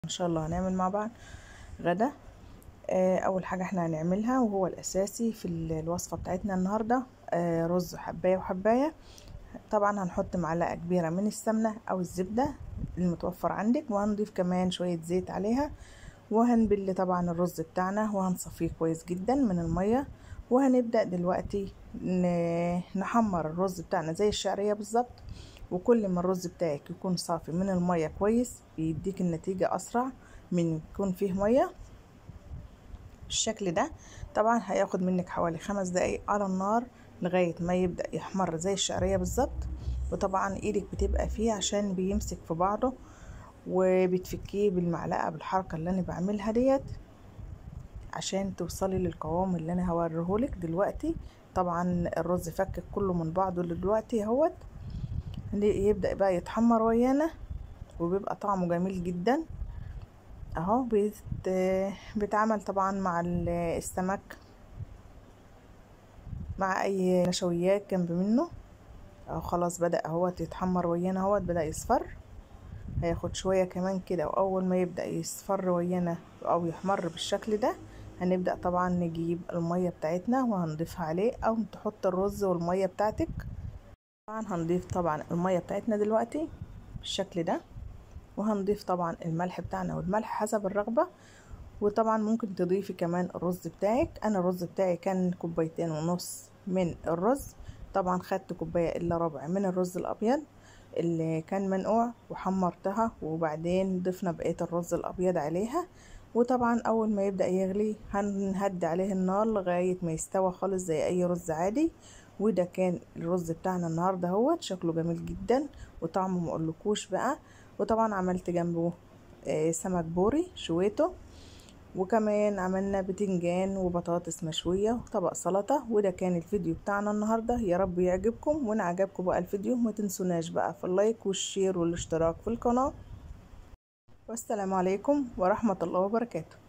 ان شاء الله هنعمل مع بعض غدا آه، اول حاجه احنا هنعملها وهو الاساسي في ال- الوصفه بتاعتنا النهارده آه، رز حبايه وحبايه طبعا هنحط معلقه كبيره من السمنه او الزبده المتوفر عندك وهنضيف كمان شويه زيت عليها وهنبل طبعا الرز بتاعنا وهنصفيه كويس جدا من الميه وهنبدا دلوقتي ن- نحمر الرز بتاعنا زي الشعريه بالظبط وكل ما الرز بتاعك يكون صافي من الميه كويس بيديك النتيجه اسرع من يكون فيه ميه بالشكل ده طبعا هياخد منك حوالي خمس دقايق على النار لغاية ما يبدأ يحمر زي الشعرية بالظبط وطبعا ايدك بتبقى فيه عشان بيمسك في بعضه وبتفكيه بالمعلقة بالحركة اللي انا بعملها ديت عشان توصلي للقوام اللي انا هوريهولك دلوقتي طبعا الرز فكك كله من بعضه دلوقتي اهوت يبدأ بقى يتحمر ويانا وبيبقى طعمه جميل جدا اهو بيت بيتعمل طبعا مع السمك مع اي نشويات جنب منه اهو خلاص بدأ اهوت يتحمر ويانا اهوت بدأ يصفر هياخد شوية كمان كده واول ما يبدأ يصفر ويانا او يحمر بالشكل ده هنبدأ طبعا نجيب المية بتاعتنا وهنضيفها عليه او تحط الرز والمية بتاعتك طبعا هنضيف طبعا المية بتاعتنا دلوقتي بالشكل ده وهنضيف طبعا الملح بتاعنا والملح حسب الرغبة وطبعا ممكن تضيفي كمان الرز بتاعك انا الرز بتاعي كان كوبايتين ونص من الرز طبعا خدت كوباية الا ربع من الرز الابيض اللي كان منقوع وحمرتها وبعدين ضفنا بقية الرز الابيض عليها وطبعا اول ما يبدأ يغلي هنهدي عليه النار لغاية ما يستوى خالص زي اي رز عادي وده كان الرز بتاعنا النهارده اهوت شكله جميل جدا وطعمه مقولكوش بقى وطبعا عملت جنبه سمك بوري شويته وكمان عملنا بتنجان وبطاطس مشوية وطبق سلطة وده كان الفيديو بتاعنا النهاردة يا رب يعجبكم وان عجبكم بقى الفيديو ما تنسوناش بقى في اللايك والشير والاشتراك في القناة والسلام عليكم ورحمة الله وبركاته